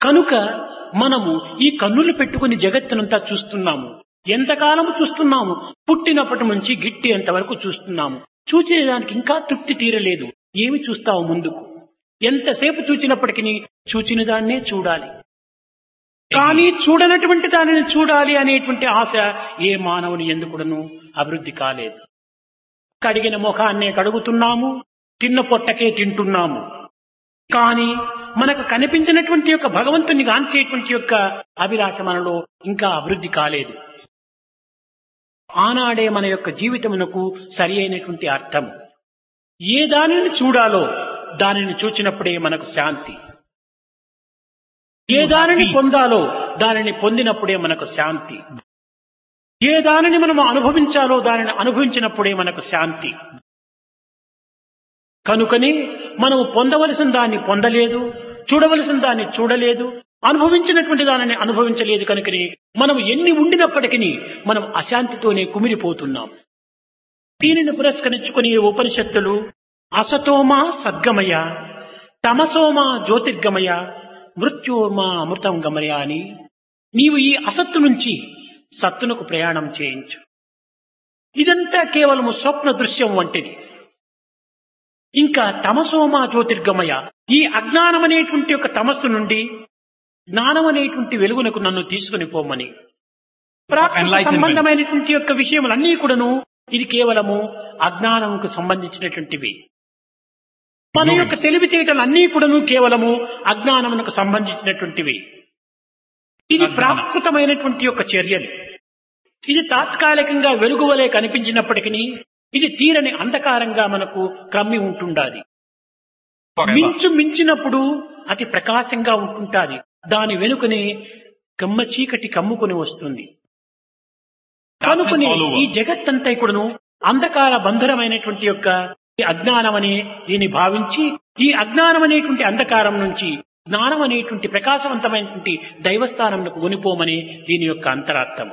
కనుక మనము ఈ కన్నులు పెట్టుకుని జగత్తునంతా చూస్తున్నాము ఎంతకాలం చూస్తున్నాము పుట్టినప్పటి నుంచి గిట్టి వరకు చూస్తున్నాము చూచేదానికి ఇంకా తృప్తి తీరలేదు ఏమి చూస్తావు ముందుకు ఎంతసేపు చూచినప్పటికీ చూచిన దాన్నే చూడాలి కానీ చూడనటువంటి దానిని చూడాలి అనేటువంటి ఆశ ఏ మానవుని ఎందుకుడను అభివృద్ధి కాలేదు కడిగిన ముఖాన్నే కడుగుతున్నాము తిన్న పొట్టకే తింటున్నాము కానీ మనకు కనిపించినటువంటి యొక్క భగవంతుని గాంచేటువంటి యొక్క అభిలాష మనలో ఇంకా అభివృద్ధి కాలేదు ఆనాడే మన యొక్క జీవితమునకు సరి అయినటువంటి అర్థం ఏ దానిని చూడాలో దానిని చూచినప్పుడే మనకు శాంతి ఏ దానిని పొందాలో దానిని పొందినప్పుడే మనకు శాంతి ఏ దానిని మనం అనుభవించాలో దానిని అనుభవించినప్పుడే మనకు శాంతి కనుకని మనము పొందవలసిన దాన్ని పొందలేదు చూడవలసిన దాన్ని చూడలేదు అనుభవించినటువంటి దానిని అనుభవించలేదు కనుకని మనం ఎన్ని ఉండినప్పటికీ మనం అశాంతితోనే కుమిరిపోతున్నాం దీనిని పురస్కరించుకుని ఈ ఉపనిషత్తులు అసతోమా సద్గమయ తమసోమా జ్యోతిర్గమయ మృత్యోమా అమృతం గమయ అని నీవు ఈ అసత్తు నుంచి సత్తునకు ప్రయాణం చేయించు ఇదంతా కేవలము స్వప్న దృశ్యం వంటిది ఇంకా తమసోమా జ్యోతిర్గమయ ఈ అజ్ఞానం అనేటువంటి ఒక తమస్సు నుండి జ్ఞానం అనేటువంటి వెలుగునకు నన్ను తీసుకుని పోమని ప్రాకృత Enlightenment. సంబంధమైనటువంటి యొక్క విషయములన్నీ కూడాను ఇది కేవలము అజ్ఞానంకు సంబంధించినటువంటివి మన యొక్క Ignorance. తెలివితేటలు అన్నీ కూడాను కేవలము అజ్ఞానమునకు సంబంధించినటువంటివి ఇది అజ్ఞానం. ప్రాకృతమైనటువంటి యొక్క చర్యలు ఇది తాత్కాలికంగా వెలుగువలే కనిపించినప్పటికీ ఇది తీరని అంధకారంగా మనకు క్రమ్మి ఉంటుండాలి Forever. మించు మించినప్పుడు అతి ప్రకాశంగా ఉంటుంటాది దాని వెనుకనే కమ్మ చీకటి కమ్ముకొని వస్తుంది కనుకొని all over. ఈ జగత్తంతా కూడాను అంధకార బంధరమైనటువంటి యొక్క ఈ అజ్ఞానం అనే దీన్ని భావించి ఈ అజ్ఞానం అనేటువంటి అంధకారం నుంచి జ్ఞానం అనేటువంటి ప్రకాశవంతమైనటువంటి దైవస్థానంకు కొనిపోమని దీని యొక్క అంతరార్థం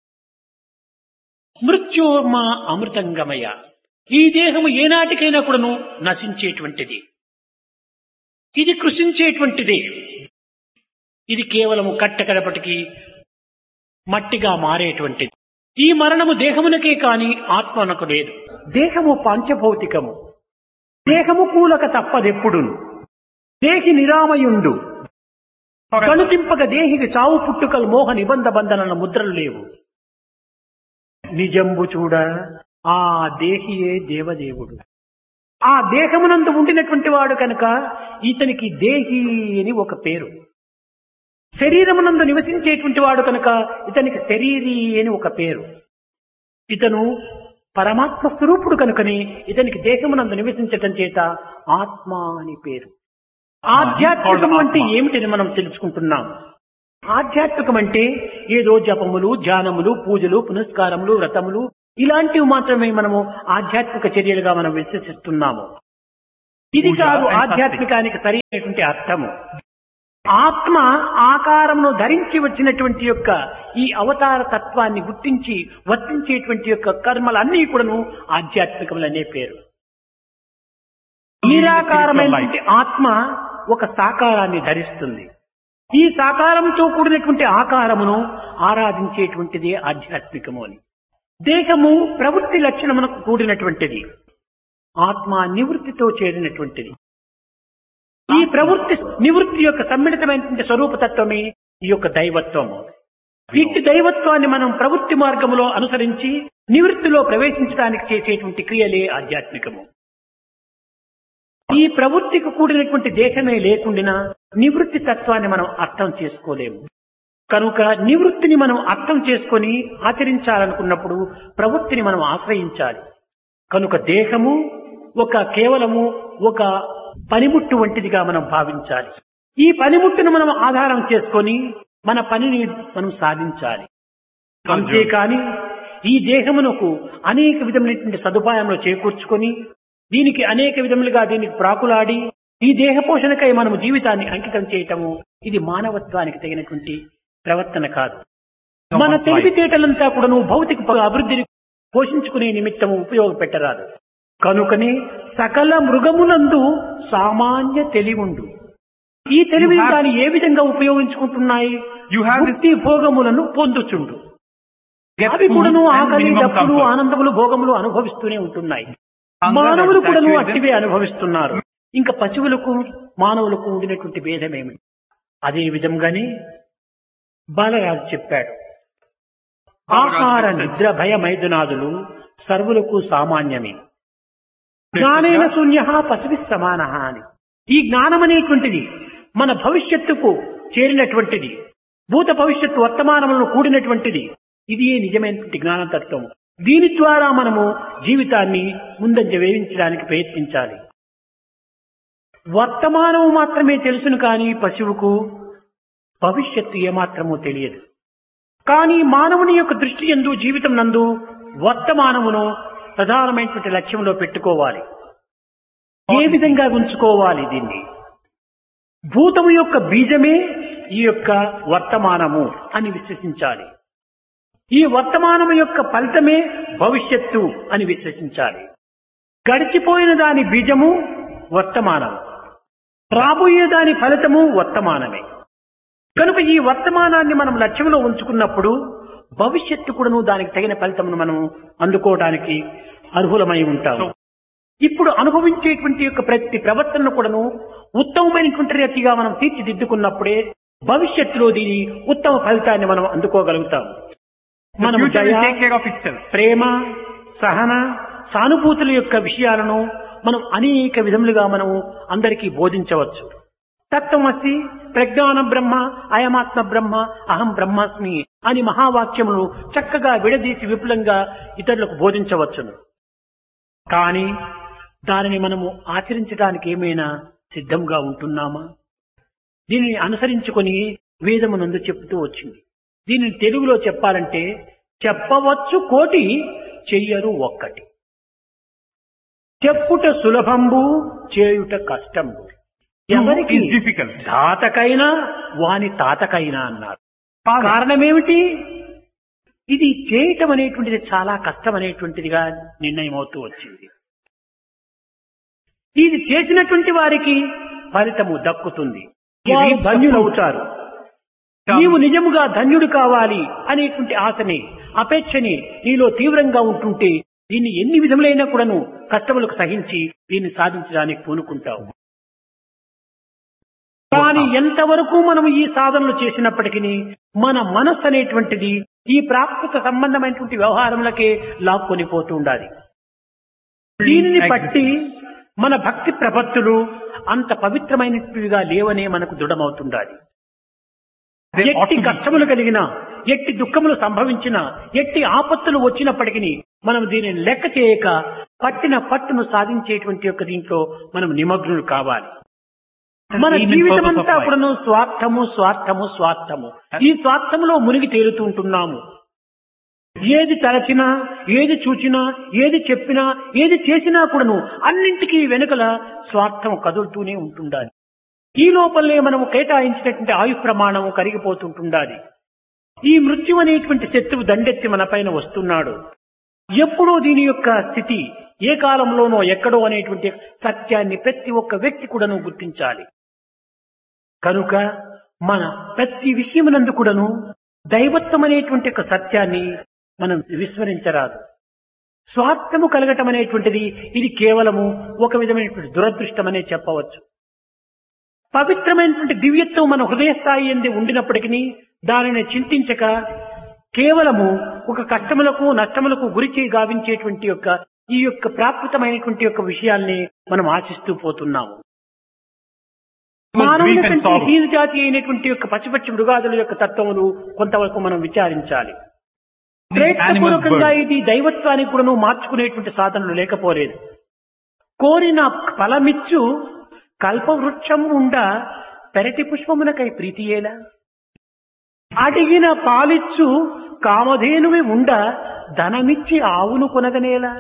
మృత్యోర్మా అమృతంగమయ ఈ దేహము ఏనాటికైనా కూడాను నశించేటువంటిది ఇది కృషించేటువంటిది ఇది కేవలము కట్టకడపటికి మట్టిగా మారేటువంటిది ఈ మరణము దేహమునకే కాని ఆత్మనకు లేదు దేహము పంచభౌతికము దేహము కూలక తప్పదెప్పుడును దేహి నిరామయుండు Forever. కనుతింపక దేహికి చావు పుట్టుకలు మోహ నిబంధ బంధనల ముద్రలు లేవు నిజంబు చూడ ఆ దేహియే దేవదేవుడు ఆ దేహమునందు ఉండినటువంటి వాడు కనుక ఇతనికి దేహి అని ఒక పేరు శరీరమునందు నివసించేటువంటి వాడు కనుక ఇతనికి శరీరి అని ఒక పేరు ఇతను పరమాత్మ స్వరూపుడు కనుకని ఇతనికి దేహమునందు నివసించటం చేత ఆత్మ అని పేరు ఆధ్యాత్మికం అంటే ఏమిటని మనం తెలుసుకుంటున్నాం ఆధ్యాత్మికం అంటే ఏదో జపములు ధ్యానములు పూజలు పునస్కారములు వ్రతములు ఇలాంటివి మాత్రమే మనము ఆధ్యాత్మిక చర్యలుగా మనం విశ్వసిస్తున్నాము ఇది పూజ కాదు and ఆధ్యాత్మికానికి సరైనటువంటి అర్థము ఆత్మ ఆకారమును ధరించి వచ్చినటువంటి యొక్క ఈ అవతార తత్వాన్ని గుర్తించి వర్తించేటువంటి యొక్క కర్మలన్నీ కూడాను ఆధ్యాత్మికములనే పేరు నిరాకారమైనటువంటి ఆత్మ ఒక సాకారాన్ని ధరిస్తుంది ఈ సాకారంతో కూడినటువంటి ఆకారమును ఆరాధించేటువంటిది ఆధ్యాత్మికము అని దేహము ప్రవృత్తి లక్షణమునకు కూడినటువంటిది ఆత్మ నివృత్తితో చేరినటువంటిది ఈ ప్రవృత్తి నివృత్తి యొక్క సమ్మిళితమైనటువంటి స్వరూపతత్వమే ఈ యొక్క దైవత్వము ఇట్టి దైవత్వాన్ని మనం ప్రవృత్తి మార్గములో అనుసరించి నివృత్తిలో ప్రవేశించడానికి చేసేటువంటి క్రియలే ఆధ్యాత్మికము ఈ ప్రవృత్తికి కూడినటువంటి దేహమే లేకుండినా నివృత్తి తత్వాన్ని మనం అర్థం చేసుకోలేము కనుక నివృత్తిని మనం అర్థం చేసుకొని ఆచరించాలనుకున్నప్పుడు ప్రవృత్తిని మనం ఆశ్రయించాలి కనుక దేహము ఒక కేవలము ఒక పనిముట్టు వంటిదిగా మనం భావించాలి ఈ పనిముట్టును మనం ఆధారం చేసుకొని మన పనిని మనం సాధించాలి అంతేకాని ఈ దేహమునకు అనేక విధమైనటువంటి సదుపాయములు చేకూర్చుకొని దీనికి అనేక విధములుగా దీనికి ప్రాకులాడి ఈ దేహ పోషణకై మనము జీవితాన్ని అంకితం చేయటము ఇది మానవత్వానికి తగినటువంటి ప్రవర్తన కాదు మన one's life. తెలివితేటలంతా కూడాను భౌతిక ప- అభివృద్ధిని పోషించుకునే నిమిత్తము ఉపయోగపెట్టరాదు కనుకనే సకల మృగములందు సామాన్య తెలివుండు ఈ తెలివి You have- దాన్ని ఏ విధంగా ఉపయోగించుకుంటున్నాయి You have this ముక్తి భోగములను పొందుచుండు get అవి food కూడాను and ఆకలి minimum దప్పులు comforts. ఆనందములు భోగములు అనుభవిస్తూనే ఉంటున్నాయి Hunger మానవులు that కూడాను saturates them. అట్టివే అనుభవిస్తున్నారు ఇంకా పశువులకు మానవులకు ఉండినటువంటి భేదమేమి అదే విధంగానే బాలరాజు చెప్పాడు బాలరాజు ఆహార said- నిద్ర భయ మైదునాదులు సర్వులకు సామాన్యమే జ్ఞానేన శూన్య పశువి సమాన అని ఈ జ్ఞానం అనేటువంటిది మన భవిష్యత్తుకు చేరినటువంటిది భూత భవిష్యత్తు వర్తమానములను కూడినటువంటిది ఇది నిజమైనటువంటి జ్ఞానతత్వం దీని ద్వారా మనము జీవితాన్ని ముందంజ వేయించడానికి ప్రయత్నించాలి వర్తమానము మాత్రమే తెలుసును కానీ పశువుకు భవిష్యత్తు ఏమాత్రమూ తెలియదు కానీ మానవుని యొక్క దృష్టి ఎందు జీవితం నందు వర్తమానమును ప్రధానమైనటువంటి లక్ష్యంలో పెట్టుకోవాలి ఏ విధంగా ఉంచుకోవాలి దీన్ని భూతము యొక్క బీజమే ఈ యొక్క వర్తమానము అని విశ్వసించాలి ఈ వర్తమానము యొక్క ఫలితమే భవిష్యత్తు అని విశ్వసించాలి గడిచిపోయిన దాని బీజము వర్తమానం రాబోయే దాని ఫలితము వర్తమానమే కనుక ఈ వర్తమానాన్ని మనం లక్ష్యంలో ఉంచుకున్నప్పుడు భవిష్యత్తు కూడాను దానికి తగిన ఫలితమును మనం అందుకోవడానికి అర్హులమై ఉంటాము ఇప్పుడు అనుభవించేటువంటి యొక్క ప్రతి ప్రవర్తనను కూడాను ఉత్తమమైనటువంటి రీతిగా మనం తీర్చిదిద్దుకున్నప్పుడే భవిష్యత్తులో దీని ఉత్తమ ఫలితాన్ని మనం అందుకోగలుగుతాం The మనం future will దయ, take care of itself. ప్రేమ సహన సానుభూతుల యొక్క విషయాలను మనం అనేక విధములుగా మనం అందరికీ బోధించవచ్చు తత్వమసి ప్రజ్ఞాన బ్రహ్మ అయమాత్మ బ్రహ్మ అహం బ్రహ్మాస్మి అని మహావాక్యములు చక్కగా విడదీసి విపులంగా ఇతరులకు బోధించవచ్చును కానీ దానిని మనము ఆచరించడానికి ఏమైనా సిద్ధంగా ఉంటున్నామా దీనిని అనుసరించుకొని వేదమునందు చెప్తూ వచ్చింది దీనిని తెలుగులో చెప్పాలంటే చెప్పవచ్చు కోటి చెయ్యరు ఒక్కటి చెప్పుట సులభంబు చేయుట కష్టంబు Do ఎవరికి is difficult. తాతకైనా వాని తాతకైనా అన్నారు Father, కారణమేమిటి ఇది చేయటం అనేటువంటిది చాలా కష్టం అనేటువంటిదిగా నిర్ణయం అవుతూ వచ్చింది ఇది చేసినటువంటి వారికి ఫలితము దక్కుతుంది He వారు reaps the ధన్యులవుతారు comes. నీవు నిజముగా ధన్యుడు కావాలి అనేటువంటి ఆశని అపేక్షని నీలో తీవ్రంగా ఉంటుంటే దీన్ని ఎన్ని విధములైనా కూడాను కష్టములకు సహించి దీన్ని సాధించడానికి పూనుకుంటావు కానీ ఎంతవరకు మనం ఈ సాధనలు చేసినప్పటికీ మన మనస్సు అనేటువంటిది ఈ ప్రాకృత సంబంధమైనటువంటి వ్యవహారములకే లాక్కొని పోతూ ఉండాలి దీనిని బట్టి existence. మన భక్తి ప్రపత్తులు అంత పవిత్రమైనటివిగా లేవనే మనకు దృఢమవుతుండాలి They ought ఎట్టి to be. కష్టములు కలిగినా ఎట్టి దుఃఖములు సంభవించినా ఎట్టి ఆపత్తులు వచ్చినప్పటికీ మనం దీనిని లెక్క చేయక పట్టిన పట్టును సాధించేటువంటి యొక్క దీంట్లో మనం నిమగ్నులు కావాలి మన Aim and జీవితం purpose of అంతా life. కూడాను స్వార్థము స్వార్థము స్వార్థము ఈ స్వార్థములో మునిగి తేలుతూ ఉంటున్నాము ఏది తలచినా ఏది చూచినా ఏది చెప్పినా ఏది చేసినా కూడాను అన్నింటికీ వెనుకల స్వార్థం కదులుతూనే ఉంటుండాలి ఈ లోపలనే మనము కేటాయించినటువంటి ఆయు ప్రమాణము కరిగిపోతుంటుండాలి ఈ మృత్యు అనేటువంటి శత్రువు దండెత్తి మన పైన వస్తున్నాడు ఎప్పుడో దీని యొక్క స్థితి ఏ కాలంలోనో ఎక్కడో అనేటువంటి సత్యాన్ని ప్రతి ఒక్క వ్యక్తి కూడాను గుర్తించాలి కనుక మన ప్రతి విషయమునందు కూడాను దైవత్వం అనేటువంటి ఒక సత్యాన్ని మనం విస్మరించరాదు స్వార్థము కలగటం అనేటువంటిది ఇది కేవలము ఒక విధమైనటువంటి దురదృష్టం అనే చెప్పవచ్చు పవిత్రమైనటువంటి దివ్యత్వం మన హృదయ స్థాయి ఎందు ఉండినప్పటికీ దానిని చింతించక కేవలము ఒక కష్టములకు నష్టములకు గురికి గావించేటువంటి యొక్క ఈ యొక్క ప్రాకృతమైనటువంటి యొక్క విషయాల్ని మనం ఆశిస్తూ పోతున్నాము Because grief and మానవులకంటే sorrow. హీన జాతి అయినటువంటి యొక్క పశుపక్షి మృగాదుల యొక్క తత్వములు కొంతవరకు మనం విచారించాలి The animals, ప్రయత్నపూర్వకంగా birds. ఇది దైవత్వానికి కూడాను మార్చుకునేటువంటి సాధనలు లేకపోలేదు కోరిన ఫలమిచ్చు కల్పవృక్షం ఉండ పెరటి పుష్పమునకై ప్రీతియేలా అడిగిన పాలిచ్చు కామధేనువి ఉండ ధనమిచ్చి ఆవును కొనగనేలా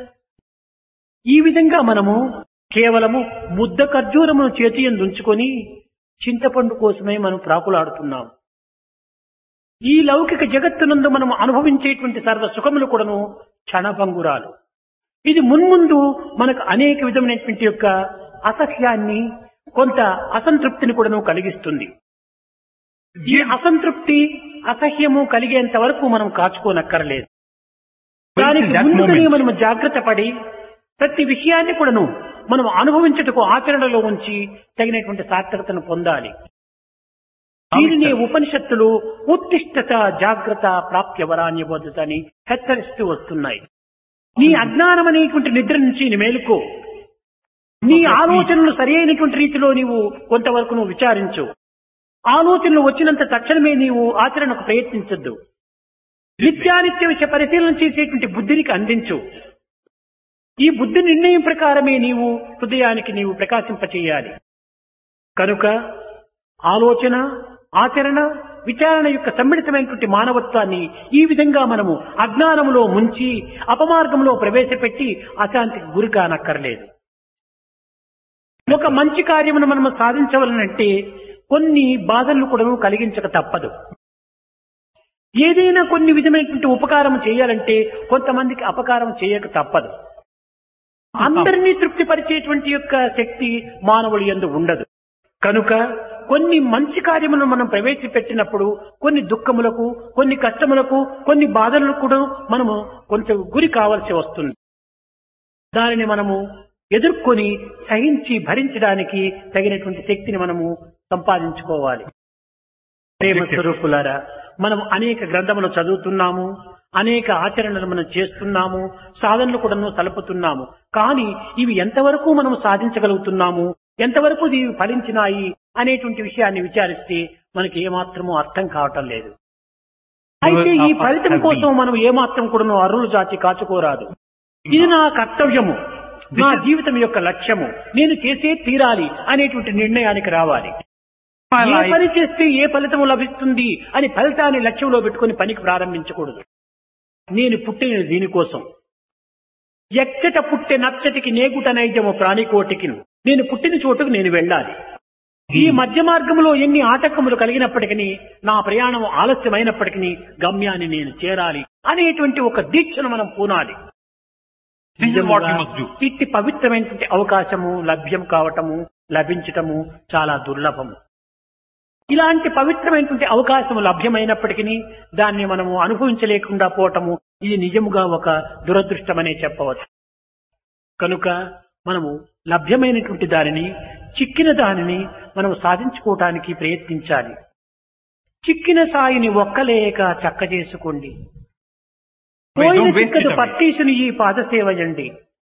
ఈ విధంగా మనము కేవలము ముద్ద ఖర్జూరమును చేతి ఉంచుకొని చింతపండు కోసమే మనం ప్రాకులాడుతున్నాం ఈ లౌకిక జగత్తునందు మనం అనుభవించేటువంటి సర్వ సుఖములు కూడాను క్షణభంగురాలు ఇది మున్ముందు మనకు అనేక విధమైనటువంటి యొక్క అసహ్యాన్ని కొంత అసంతృప్తిని కూడాను కలిగిస్తుంది ఈ అసంతృప్తి అసహ్యము కలిగేంత వరకు మనం కాచుకోనక్కర్లేదు దానికి that ముందుగానే moment. మనం జాగ్రత్త పడి ప్రతి విషయాన్ని కూడాను మనం అనుభవించుటకు ఆచరణలో ఉంచి తగినటువంటి సార్థకతను పొందాలి దీనిని itself. ఉపనిషత్తులు ఉత్తిష్టత జాగ్రత్త ప్రాప్య వరాన్ని పొందుతని హెచ్చరిస్తూ వస్తున్నాయి నీ అజ్ఞానం అనేటువంటి నిద్ర నుంచి నీ మేలుకో నీ So, ఆలోచనలు సరి అయినటువంటి రీతిలో నీవు కొంతవరకు నువ్వు విచారించు ఆలోచనలు వచ్చినంత తక్షణమే నీవు ఆచరణకు ప్రయత్నించొద్దు నిత్యానిత్య విషయ పరిశీలన చేసేటువంటి బుద్ధినికి అందించు ఈ బుద్ధి నిర్ణయం ప్రకారమే నీవు హృదయానికి నీవు ప్రకాశింపచేయాలి కనుక ఆలోచన ఆచరణ విచారణ యొక్క సమ్మిళితమైనటువంటి మానవత్వాన్ని ఈ విధంగా మనము అజ్ఞానములో ముంచి అపమార్గంలో ప్రవేశపెట్టి అశాంతికి గురి కానక్కర్లేదు ఒక మంచి కార్యమును మనము సాధించవలనంటే కొన్ని బాధలను కూడా కలిగించక తప్పదు ఏదైనా కొన్ని విధమైనటువంటి ఉపకారం చేయాలంటే కొంతమందికి అపకారం చేయక తప్పదు అందరినీ తృప్తిపరిచేటువంటి యొక్క శక్తి మానవుడి యందు ఉండదు కనుక కొన్ని మంచి కార్యములను మనం ప్రవేశపెట్టినప్పుడు కొన్ని దుఃఖములకు కొన్ని కష్టములకు కొన్ని బాధలకు కూడా మనము కొంచెం గురి కావాల్సి వస్తుంది దానిని మనము ఎదుర్కొని సహించి భరించడానికి తగినటువంటి శక్తిని మనము సంపాదించుకోవాలి ప్రేమ స్వరూపులారా మనం అనేక గ్రంథములు చదువుతున్నాము అనేక ఆచరణలు మనం చేస్తున్నాము సాధనలు కూడా సలుపుతున్నాము కానీ ఇవి ఎంతవరకు మనం సాధించగలుగుతున్నాము ఎంతవరకు ఇవి ఫలించినాయి అనేటువంటి విషయాన్ని విచారిస్తే మనకి ఏమాత్రమూ అర్థం కావటం లేదు అయితే ఈ ఫలితం కోసం మనం ఏమాత్రం కూడా అరువులు చాచి కాచుకోరాదు ఇది నా కర్తవ్యము నా జీవితం యొక్క లక్ష్యము నేను చేసే తీరాలి అనేటువంటి నిర్ణయానికి రావాలి My ఏ life, పని చేస్తే ఏ ఫలితము లభిస్తుంది అని ఫలితాన్ని లక్ష్యంలో పెట్టుకుని పనికి ప్రారంభించకూడదు నేను పుట్టిన దీనికోసం ఎచ్చట పుట్టె నచ్చటికి నేగుట నైజము ప్రాణికోటికి నేను పుట్టిన చోటుకు నేను వెళ్ళాలి ఈ మధ్య మార్గంలో ఎన్ని ఆటంకములు కలిగినప్పటికీ నా ప్రయాణం ఆలస్యమైనప్పటికీ గమ్యాన్ని నేను చేరాలి అనేటువంటి ఒక దీక్షను మనం పూనాలి this is what you must do. ఇట్టి పవిత్రమైనటువంటి అవకాశము లభ్యం కావటము లభించటము చాలా దుర్లభము ఇలాంటి పవిత్రమైనటువంటి అవకాశము లభ్యమైనప్పటికీ దాన్ని మనము అనుభవించలేకుండా పోవటము ఇది నిజముగా ఒక దురదృష్టమనే చెప్పవచ్చు కనుక మనము లభ్యమైనటువంటి దానిని చిక్కిన దానిని మనం సాధించుకోవటానికి ప్రయత్నించాలి చిక్కిన సాయిని ఒక్కలేక చక్క చేసుకోండి Wait, పోయిన don't waste it చిక్కదు away. పట్టీసుని ఈ పాదసేవయండి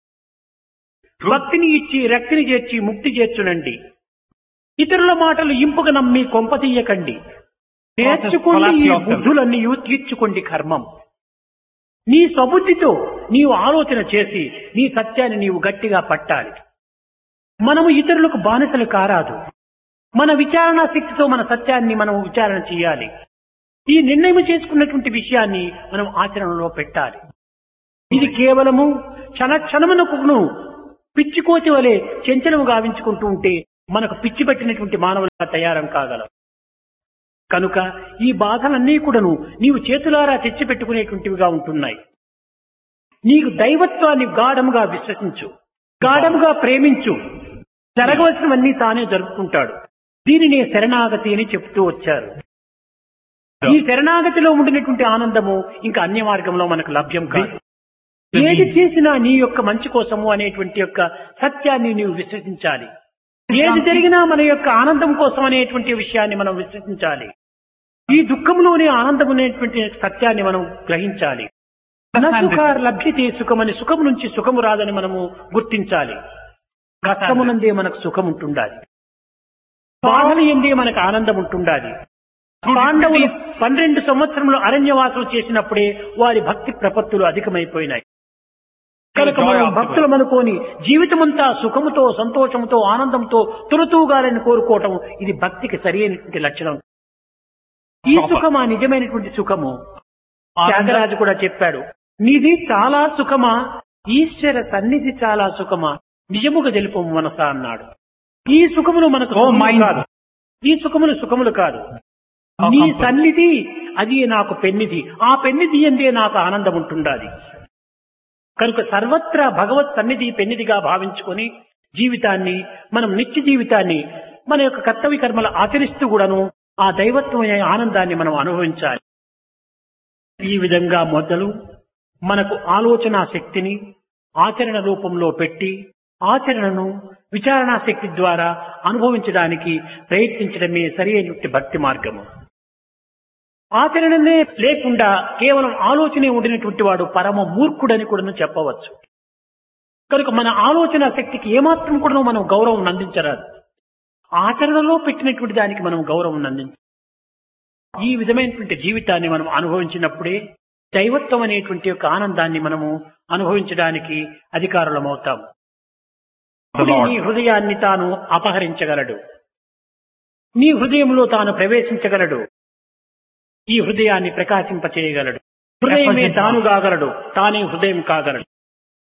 True. భక్తిని ఇచ్చి రక్తిని చేర్చి ముక్తి చేర్చునండి ఇతరుల మాటలు ఇంపుగా నమ్మి కొంపతీయకండి నేర్చుకోండి collapse ఈ yourself. బుద్ధులన్నీ తీర్చుకోండి కర్మం నీ స్వబుద్ధితో నీవు ఆలోచన చేసి నీ సత్యాన్ని నీవు గట్టిగా పట్టాలి మనము ఇతరులకు బానిసలు కారాదు మన విచారణ శక్తితో మన సత్యాన్ని మనం విచారణ చేయాలి ఈ నిర్ణయం చేసుకున్నటువంటి విషయాన్ని మనం ఆచరణలో పెట్టాలి ఇది కేవలము క్షణ క్షణమునకును పిచ్చికోతి వలె చెంచలము గావించుకుంటూ ఉంటే మనకు పిచ్చి పట్టినటువంటి మానవులుగా తయారం కాగలం కనుక ఈ బాధలన్నీ కూడాను నీవు చేతులారా తెచ్చిపెట్టుకునేటువంటివిగా ఉంటున్నాయి నీకు దైవత్వాన్ని గాఢముగా విశ్వసించు గాఢముగా ప్రేమించు జరగవలసినవన్నీ తానే జరుపుకుంటాడు దీనినే శరణాగతి అని చెప్తూ వచ్చారు ఈ శరణాగతిలో ఉండినటువంటి ఆనందము ఇంకా అన్య మార్గంలో మనకు లభ్యం కాదు The ఏది means. చేసినా నీ యొక్క మంచి కోసము అనేటువంటి యొక్క సత్యాన్ని నీవు విశ్వసించాలి ఏది జరిగినా మన యొక్క ఆనందం కోసం అనేటువంటి విషయాన్ని మనం విశ్వసించాలి ఈ దుఃఖంలోనే ఆనందం అనేటువంటి సత్యాన్ని మనం గ్రహించాలి Understand సుఖ this. లభ్యతే సుఖమని సుఖం నుంచి సుఖము రాదని మనము గుర్తించాలి కష్టమునందే మనకు సుఖం ఉంటుండాలి బాధలు ఎందే మనకు ఆనందం ఉంటుండాలి Through పాండవులు difficulties, పన్నెండు సంవత్సరములు అరణ్యవాసం చేసినప్పుడే వారి భక్తి ప్రపత్తులు అధికమైపోయినాయి కనుక Joy మనం afterwards. భక్తులం అనుకోని జీవితమంతా సుఖముతో సంతోషంతో ఆనందంతో తులతూగాలని కోరుకోవటం ఇది భక్తికి సరి అయినటువంటి లక్షణం ఈ Proper. సుఖమా నిజమైనటువంటి సుఖము ఆనంద- త్యాగరాజు కూడా చెప్పాడు నిధి చాలా సుఖమా ఈశ్వర సన్నిధి చాలా సుఖమా నిజముగా తెలుపు మనసా అన్నాడు ఈ సుఖములు మనకు Oh, సుఖములు mind. కాదు ఈ సుఖములు సుఖములు కాదు Our నీ comfort. సన్నిధి అది నాకు పెన్నిధి ఆ పెన్నిధి ఎందే నాకు ఆనందం ఉంటుండాలి కనుక సర్వత్రా భగవత్ సన్నిధి పెన్నిధిగా భావించుకొని జీవితాన్ని మనం నిత్య జీవితాన్ని మన యొక్క కర్తవ్య కర్మలు ఆచరిస్తూ కూడాను ఆ దైవత్వమైన ఆనందాన్ని మనం అనుభవించాలి ఈ విధంగా మొదలు మనకు ఆలోచన శక్తిని ఆచరణ రూపంలో పెట్టి ఆచరణను విచారణా శక్తి ద్వారా అనుభవించడానికి ప్రయత్నించడమే సరి అయినటువంటి భక్తి మార్గము ఆచరణనే లేకుండా కేవలం ఆలోచనే ఉండినటువంటి వాడు పరమ మూర్ఖుడని కూడా చెప్పవచ్చు కనుక మన ఆలోచన శక్తికి ఏమాత్రం కూడా మనం గౌరవం అందించరాదు ఆచరణలో పెట్టినటువంటి దానికి మనం గౌరవం అందించాలి ఈ విధమైనటువంటి జీవితాన్ని మనం అనుభవించినప్పుడే దైవత్వం అనేటువంటి యొక్క ఆనందాన్ని మనము అనుభవించడానికి అధికారులమవుతాం The Lord. నీ హృదయాన్ని తాను అపహరించగలడు నీ హృదయంలో తాను ప్రవేశించగలడు ఈ హృదయాన్ని ప్రకాశింపచేయగలడు హృదయమే తాను కాగలడు తానే హృదయం కాగలడు